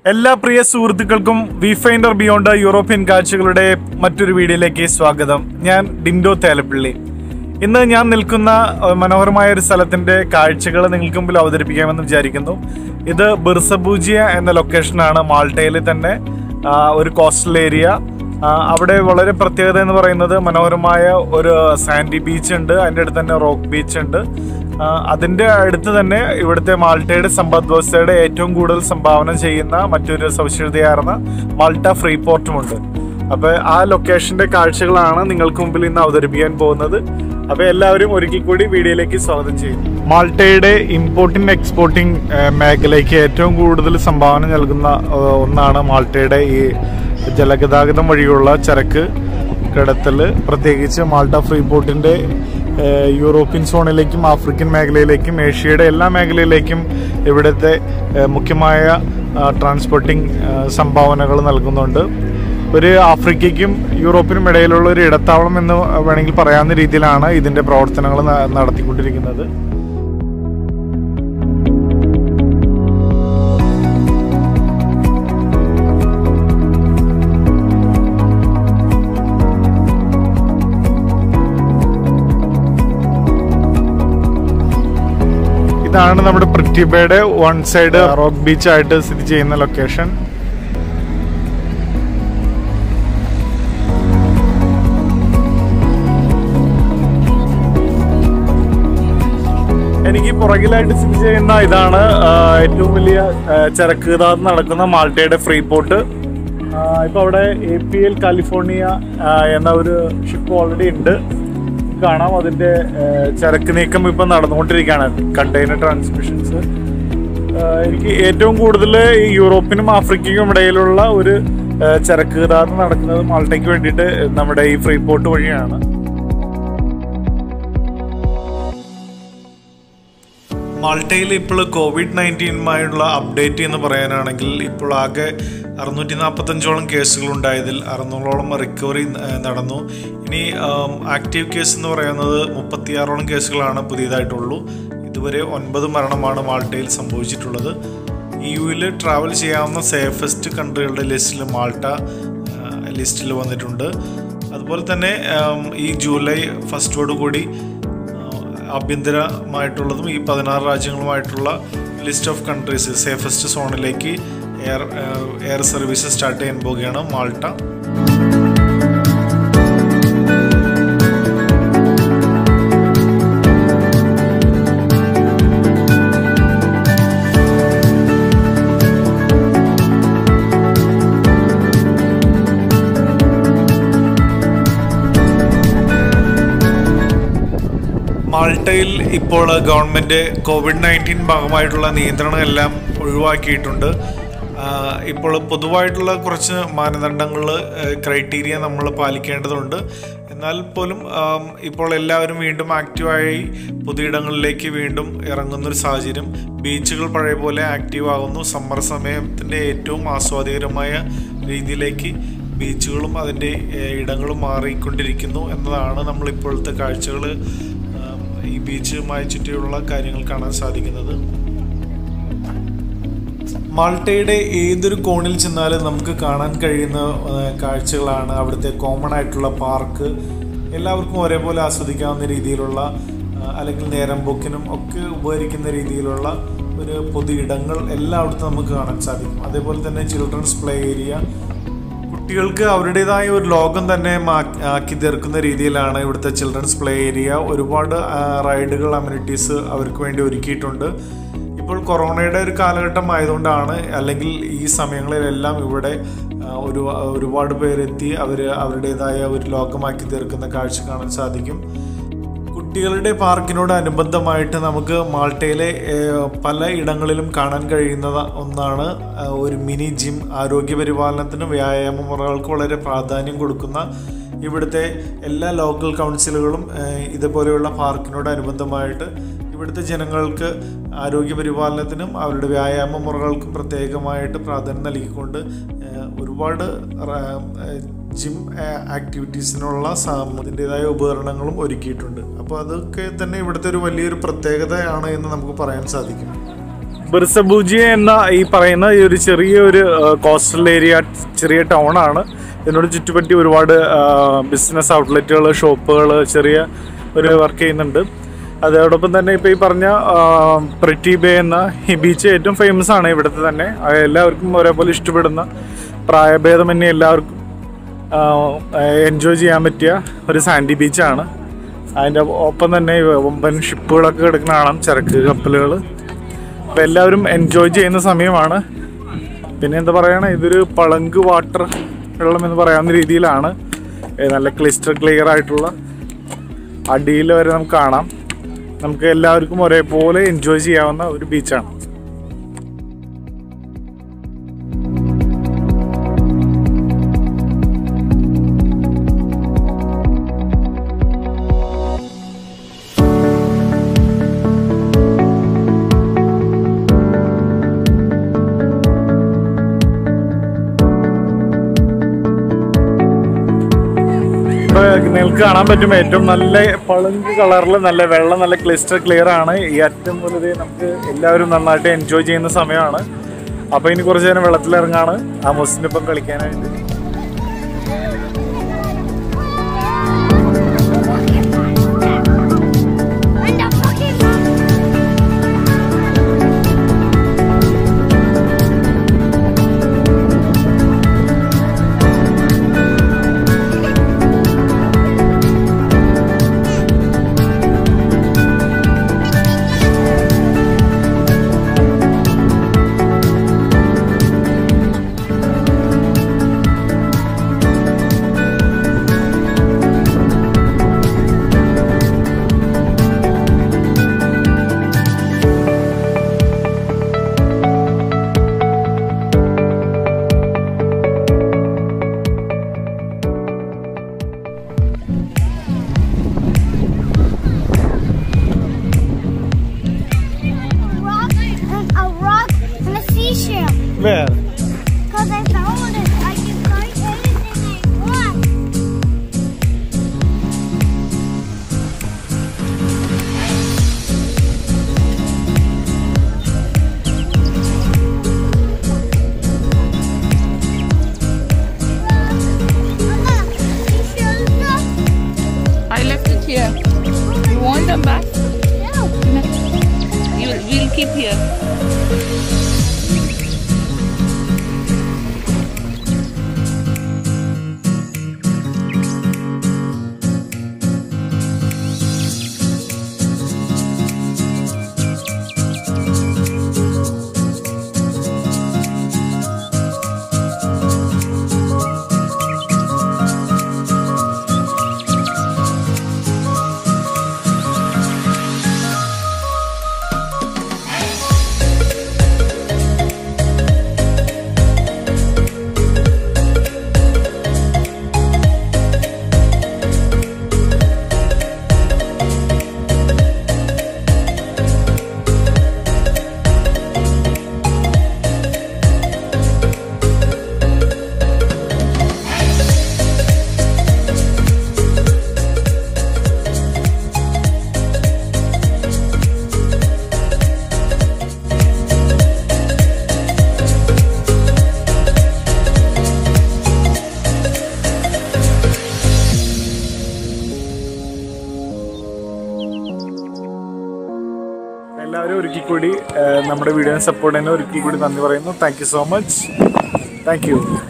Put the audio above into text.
എല്ലാ പ്രിയ സുഹൃത്തുക്കൾക്കും വി ഫൈൻഡർ ബിയോണ്ട് യൂറോപ്യൻ കാഴ്ചകളുടെ മറ്റൊരു വീഡിയോയിലേക്ക് സ്വാഗതം ഞാൻ ഡിൻഡോ തേലപ്പള്ളി ഇന്ന് ഞാൻ നിൽക്കുന്ന ഏഹ്, മനോഹരമായ ഒരു സ്ഥലത്തിന്റെ കാഴ്ചകൾ നിങ്ങൾക്ക് മുമ്പിൽ അവതരിപ്പിക്കാമെന്ന് വിചാരിക്കുന്നു ഇത് ബിർസബൂജിയ എന്ന ലൊക്കേഷനാണ് മാൾട്ടയിൽ തന്നെ ആ, ഒരു കോസ്റ്റൽ ഏരിയ ആ, അവിടെ വളരെ പ്രത്യേകത എന്ന് പറയുന്നത് മനോഹരമായ ഒരു സാൻഡി ബീച്ച് ഉണ്ട് അതിൻ്റെ അടുത്ത് തന്നെ റോക്ക് ബീച്ച് ഉണ്ട് ആ, അതിന്റെ അടുത്ത് തന്നെ ഇവിടുത്തെ മാൾട്ടയുടെ സമ്പദ് വ്യവസ്ഥയുടെ ഏറ്റവും കൂടുതൽ സംഭാവന ചെയ്യുന്ന മറ്റൊരു സവിശേഷതയാർന്ന മാൾട്ട ഫ്രീ പോർട്ടുമുണ്ട് അപ്പൊ ആ ലൊക്കേഷന്റെ കാഴ്ചകളാണ് നിങ്ങൾക്ക് മുമ്പിൽ ഇന്ന് അവതരിപ്പിക്കാൻ പോകുന്നത് അപ്പൊ എല്ലാവരും ഒരിക്കൽ കൂടി വീഡിയോയിലേക്ക് സ്വാഗതം ചെയ്യും മാൾട്ടയുടെ ഇമ്പോർട്ടിംഗ് എക്സ്പോർട്ടിംഗ് മേഖലയ്ക്ക് ഏറ്റവും കൂടുതൽ സംഭാവന നൽകുന്ന ആ, ഒന്നാണ് മാൾട്ടയുടെ ഈ ജലഗതാഗതം വഴിയുള്ള ചരക്ക് കടത്തൽ പ്രത്യേകിച്ച് മാൾട്ട ഫ്രീ പോർട്ടിന്റെ ഏഹ്, യൂറോപ്യൻ സോണിലേക്കും ആഫ്രിക്കൻ മേഖലയിലേക്കും ഏഷ്യയുടെ എല്ലാ മേഖലയിലേക്കും ഇവിടുത്തെ ഏഹ്, മുഖ്യമായ ആ, ട്രാൻസ്പോർട്ടിംഗ് ആ, സംഭാവനകൾ നൽകുന്നുണ്ട് ഒരു ആഫ്രിക്കയ്ക്കും യൂറോപ്പിനും ഇടയിലുള്ള ഒരു ഇടത്താവളം എന്ന് വേണമെങ്കിൽ പറയാവുന്ന രീതിയിലാണ് ഇതിന്റെ പ്രവർത്തനങ്ങൾ ന- നടത്തിക്കൊണ്ടിരിക്കുന്നത് ഇതാണ് നമ്മുടെ പൃഥ്വിബയുടെ വൺ സൈഡ് റോക്ക് ബീച്ച് ആയിട്ട് സ്ഥിതി ചെയ്യുന്ന ലൊക്കേഷൻ എനിക്ക് പുറകിലായിട്ട് സ്ഥിതി ചെയ്യുന്ന ഇതാണ് ആ, ഏറ്റവും വലിയ ആ, ചരക്ക് ഗതാഗതം നടക്കുന്ന മാൾട്ടയുടെ ഫ്രീ പോർട്ട് ഇപ്പൊ അവിടെ എ പി എൽ കാലിഫോർണിയ ആ, എന്ന ഒരു ഷിപ്പ് ഓൾറെഡി ഉണ്ട് കാണാം അതിന്റെ ആ, ചരക്ക് നീക്കം ഇപ്പൊ നടന്നുകൊണ്ടിരിക്കുകയാണ് കണ്ടെയ്നർ ട്രാൻസ്മിഷൻസ് എനിക്ക് ഏറ്റവും കൂടുതൽ ഈ യൂറോപ്പിനും ആഫ്രിക്കയ്ക്കും ഇടയിലുള്ള ഒരു ആ, ചരക്ക് ഗതാഗതം നടക്കുന്നത് മാൾട്ടയ്ക്ക് വേണ്ടിയിട്ട് നമ്മുടെ ഈ ഫ്രീ പോർട്ട് വഴിയാണ് മാൾട്ടയിൽ ഇപ്പോൾ കോവിഡ് നയൻറ്റീനുമായുള്ള അപ്ഡേറ്റ് എന്ന് പറയാനാണെങ്കിൽ ഇപ്പോൾ ആകെ അറുന്നൂറ്റി നാൽപ്പത്തഞ്ചോളം കേസുകൾ ഉണ്ടായതിൽ അറുന്നൂറോളം റിക്കവറി ഏഹ്, നടന്നു ഇനി ആക്റ്റീവ് കേസ് എന്ന് പറയുന്നത് മുപ്പത്തിയാറോളം കേസുകളാണ് പുതിയതായിട്ടുള്ളൂ ഇതുവരെ ഒൻപത് മരണമാണ് മാൾട്ടയിൽ സംഭവിച്ചിട്ടുള്ളത് ഇ യുവിൽ ട്രാവൽ ചെയ്യാവുന്ന സേഫസ്റ്റ് കൺട്രികളുടെ ലിസ്റ്റിൽ മാൾട്ട ഏഹ്, ലിസ്റ്റിൽ വന്നിട്ടുണ്ട് അതുപോലെ തന്നെ ഏം, ഈ ജൂലൈ ഫസ്റ്റോടു കൂടി ആഭ്യന്തരമായിട്ടുള്ളതും ഈ പതിനാറ് രാജ്യങ്ങളുമായിട്ടുള്ള ലിസ്റ്റ് ഓഫ് കൺട്രീസ് സേഫസ്റ്റ് സോണിലേക്ക് എയർ എയർ സർവീസ് സ്റ്റാർട്ട് ചെയ്യാൻ പോവുകയാണ് മാൾട്ട മാൾട്ടയിൽ ഇപ്പോൾ ഗവൺമെന്റ് കോവിഡ് നയൻറ്റീൻ ഭാഗമായിട്ടുള്ള നിയന്ത്രണം എല്ലാം ഒഴിവാക്കിയിട്ടുണ്ട് ആഹ് ഇപ്പോൾ പൊതുവായിട്ടുള്ള കുറച്ച് മാനദണ്ഡങ്ങൾ ക്രൈറ്റീരിയ നമ്മൾ പാലിക്കേണ്ടതുണ്ട് എന്നാൽ പോലും ആം, ഇപ്പോൾ എല്ലാവരും വീണ്ടും ആക്റ്റീവായി പൊതുയിടങ്ങളിലേക്ക് വീണ്ടും ഇറങ്ങുന്ന ഒരു സാഹചര്യം ബീച്ചുകൾ പഴയ പോലെ ആക്റ്റീവ് ആകുന്നു സമ്മർ സമയത്തിൻ്റെ ഏറ്റവും ആസ്വാദികരമായ രീതിയിലേക്ക് ബീച്ചുകളും അതിൻ്റെ ഏഹ്, ഇടങ്ങളും മാറിക്കൊണ്ടിരിക്കുന്നു എന്നതാണ് നമ്മൾ ഇപ്പോഴത്തെ കാഴ്ചകൾ ഈ ബീച്ചുമായി ചുറ്റിയുള്ള കാര്യങ്ങൾ കാണാൻ സാധിക്കുന്നത് മാൾട്ടയുടെ ഏതൊരു കോണിൽ ചെന്നാലും നമുക്ക് കാണാൻ കഴിയുന്ന ആ, കാഴ്ചകളാണ് അവിടുത്തെ കോമൺ ആയിട്ടുള്ള പാർക്ക് എല്ലാവർക്കും ഒരേപോലെ ആസ്വദിക്കാവുന്ന രീതിയിലുള്ള ആ, അല്ലെങ്കിൽ നേരം പോക്കിനും ഒക്കെ ഉപകരിക്കുന്ന രീതിയിലുള്ള ഒരു പൊതു ഇടങ്ങൾ എല്ലായിടത്തും നമുക്ക് കാണാൻ സാധിക്കും അതേപോലെ തന്നെ ചിൽഡ്രൻസ് പ്ലേ ഏരിയ കുട്ടികൾക്ക് അവരുടേതായ ഒരു ലോകം തന്നെ മാ- ആക്കി തീർക്കുന്ന രീതിയിലാണ് ഇവിടുത്തെ ചിൽഡ്രൻസ് പ്ലേ ഏരിയ ഒരുപാട് ആ, റൈഡുകൾ അമ്യൂണിറ്റീസ് അവർക്ക് വേണ്ടി ഒരുക്കിയിട്ടുണ്ട് ഇപ്പോൾ കൊറോണയുടെ ഒരു കാലഘട്ടം ആയതുകൊണ്ടാണ് അല്ലെങ്കിൽ ഈ സമയങ്ങളിലെല്ലാം ഇവിടെ ആ, ഒരു ഒരുപാട് പേരെത്തി അവർ അവരുടേതായ ഒരു ലോകമാക്കി തീർക്കുന്ന കാഴ്ച കാണാൻ സാധിക്കും കുട്ടികളുടെ പാർക്കിനോട് അനുബന്ധമായിട്ട് നമുക്ക് മാൾട്ടയിലെ ഏഹ്, പല ഇടങ്ങളിലും കാണാൻ കഴിയുന്ന ഒന്നാണ് ആ, ഒരു മിനി ജിം ആരോഗ്യ പരിപാലനത്തിനും വ്യായാമ മുറകൾക്ക് വളരെ പ്രാധാന്യം കൊടുക്കുന്ന ഇവിടുത്തെ എല്ലാ ലോക്കൽ കൗൺസിലുകളും ഏഹ്, ഇതുപോലെയുള്ള പാർക്കിനോട് അനുബന്ധമായിട്ട് ഇവിടുത്തെ ജനങ്ങൾക്ക് ആരോഗ്യ പരിപാലനത്തിനും അവരുടെ വ്യായാമ മുറകൾക്കും പ്രത്യേകമായിട്ട് പ്രാധാന്യം നൽകിക്കൊണ്ട് ഏഹ്, ഒരുപാട് റ- ഏഹ്, ജിം ആക്ടിവിറ്റീസിനുള്ള അതിൻ്റെതായ ഉപകരണങ്ങളും ഒരുക്കിയിട്ടുണ്ട് അപ്പോൾ അതൊക്കെ തന്നെ ഇവിടുത്തെ ഒരു വലിയൊരു പ്രത്യേകതയാണ് എന്ന് നമുക്ക് പറയാൻ സാധിക്കും ബിർസബൂജി എന്ന ഈ പറയുന്ന ഈ ഒരു ചെറിയ ഒരു കോസ്റ്റൽ ഏരിയ ചെറിയ ടൗൺ ആണ് ഇതിനോട് ചുറ്റുപറ്റി ഒരുപാട് ബിസിനസ് ഔട്ട്ലെറ്റുകൾ ഷോപ്പുകൾ ചെറിയ ഒരു വർക്ക് ചെയ്യുന്നുണ്ട് അതോടൊപ്പം തന്നെ ഇപ്പോൾ ഈ പറഞ്ഞ പ്രിറ്റി ബേ എന്ന ഈ ബീച്ച് ഏറ്റവും ഫേമസ് ആണ് ഇവിടുത്തെ തന്നെ അത് എല്ലാവർക്കും ഒരേപോലെ ഇഷ്ടപ്പെടുന്ന പ്രായഭേദമന്യേ എല്ലാവർക്കും എൻജോയ് ചെയ്യാൻ പറ്റിയ ഒരു സാൻഡി ബീച്ചാണ് അതിൻ്റെ ഒപ്പം തന്നെ ഈ വമ്പൻ ഷിപ്പുകളൊക്കെ കിടക്കുന്ന കാണാം ചരക്ക് കപ്പലുകൾ അപ്പോൾ എല്ലാവരും എൻജോയ് ചെയ്യുന്ന സമയമാണ് പിന്നെ എന്താ പറയുക ഇതൊരു പളങ്ക് വാട്ടർ വെള്ളം എന്ന് പറയാവുന്ന രീതിയിലാണ് ഏ, നല്ല ക്ലിസ്റ്റർ ക്ലിയർ ആയിട്ടുള്ള അടിയിൽ വരെ നമുക്ക് കാണാം നമുക്ക് എല്ലാവർക്കും ഒരേപോലെ എൻജോയ് ചെയ്യാവുന്ന ഒരു ബീച്ചാണ് ഇപ്പൊ നിങ്ങൾക്ക് കാണാൻ പറ്റും ഏറ്റവും നല്ല പളുങ്ക് കളറിൽ നല്ല വെള്ളം നല്ല ക്ലിസ്റ്റർ ക്ലിയർ ആണ് ഈ അറ്റം മുതൽ നമുക്ക് എല്ലാവരും നന്നായിട്ട് എൻജോയ് ചെയ്യുന്ന സമയമാണ് അപ്പൊ ഇനി കുറച്ച് നേരം വെള്ളത്തിലിറങ്ങാണ് ആ മൊസിനൊപ്പം കളിക്കാനായിട്ട് rock and a rock and a seashell. വേറെ Cause I found it. I can find anything I want. Mama, seashells are- I left it here. You want them back? No. You, we'll keep here. എല്ലാവരും ഒരിക്കൽ കൂടി ഏഹ്, നമ്മുടെ വീഡിയോനെ support ചെയ്യുന്ന ഒരിക്കൽ കൂടി നന്ദി പറയുന്നു thank you so much thank U